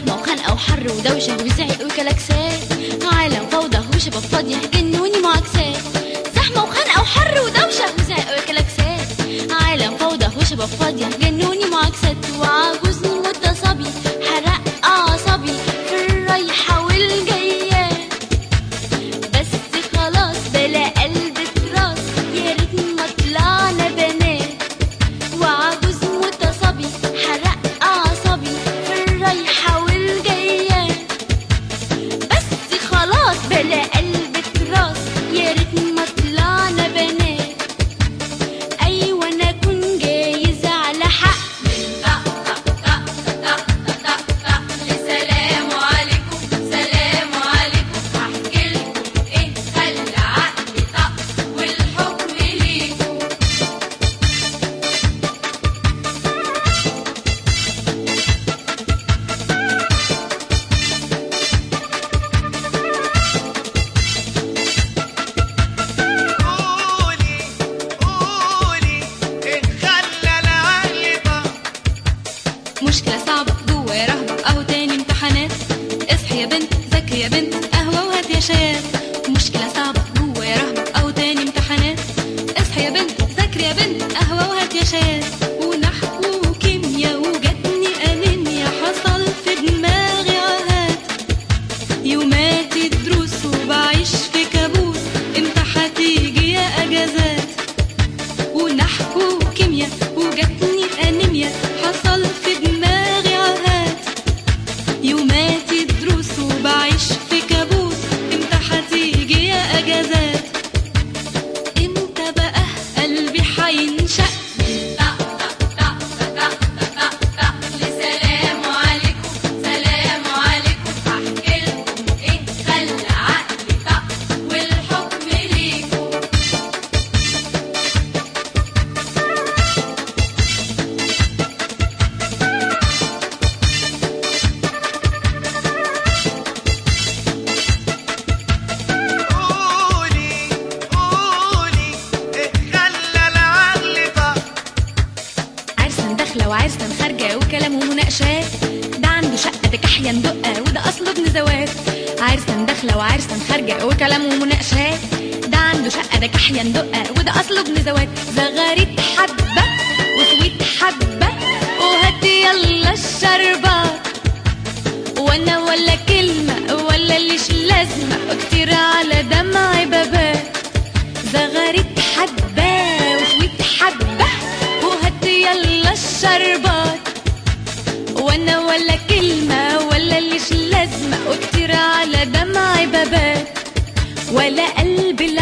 زحمة وخنقة وحر ودوشة وزعق وكلاكسات عالم فوضى وشباب فاضية جنوني معاكسات زحمة وخنقة وحر ودوشة وزعق وكلاكسات عالم فوضى وشباب فاضية جنوني معاكسات وعجوز متصبي حرق أعصابي في الرايحة والجايات بس خلاص بلا قلب تراس يا ريت ما طلعنا بنات وعجوز متصبي حرق أعصابي في الرايحة والجايات بس خلاص بلا قلب تراس يا ريت ما طلعنا بنات أيوة أنا أكون جايزة على حق سلام عليكم سلام عليكم هحكي لكم ايه خلى عقلي طق والحكم ليكم قولي قولي إيه خلى العقل طق مشكلة صعبة جوا يا رهبة اهو تاني امتحانات اصحي يا بنت ذاكري يا بنت قهوة وهات يا شايات مشكلة صعبة جوا يا رهبة اهو تاني امتحانات اصحي يا بنت ذاكري يا بنت قهوة وهات يا شايات ونحو وكيميا وجاتني انيميا حصل في دماغي عهات يومات الدروس وبعيش في كابوس امتى هتيجي يا اجازات ونحو وكيميا وجاتني انيميا حصل في دماغي عهات يوماتي دروس وبعيش في كابوس امتى هتيجي يا اجازات امتى بقى قلبي هينشق سلام عليكم سلام عليكم هحكي لكم ايه خلى عقلي طق والحكم ليكم قولي قولي إيه خلى العقل طق عرسا داخلة وعرسا خارجة وكلام ومناقشات ده عنده شقة ده كحيان دقة وده أصله ابن زواج عرسا داخلة وعرسا خارجة وكلام ومناقشات ده عنده شقة ده كحيان دقة وده أصله ابن زواج زغاريت حبة وسويت حبة وهات يلا الشربات وانا ولا كلمة ولا ليش لازمة كتير على دمع بابات زغرت حبة وسويت حبة وهات يلا الشربات وانا ولا كلمة ولا ليش لازمة وكتير على دمع بابات ولا قلب لا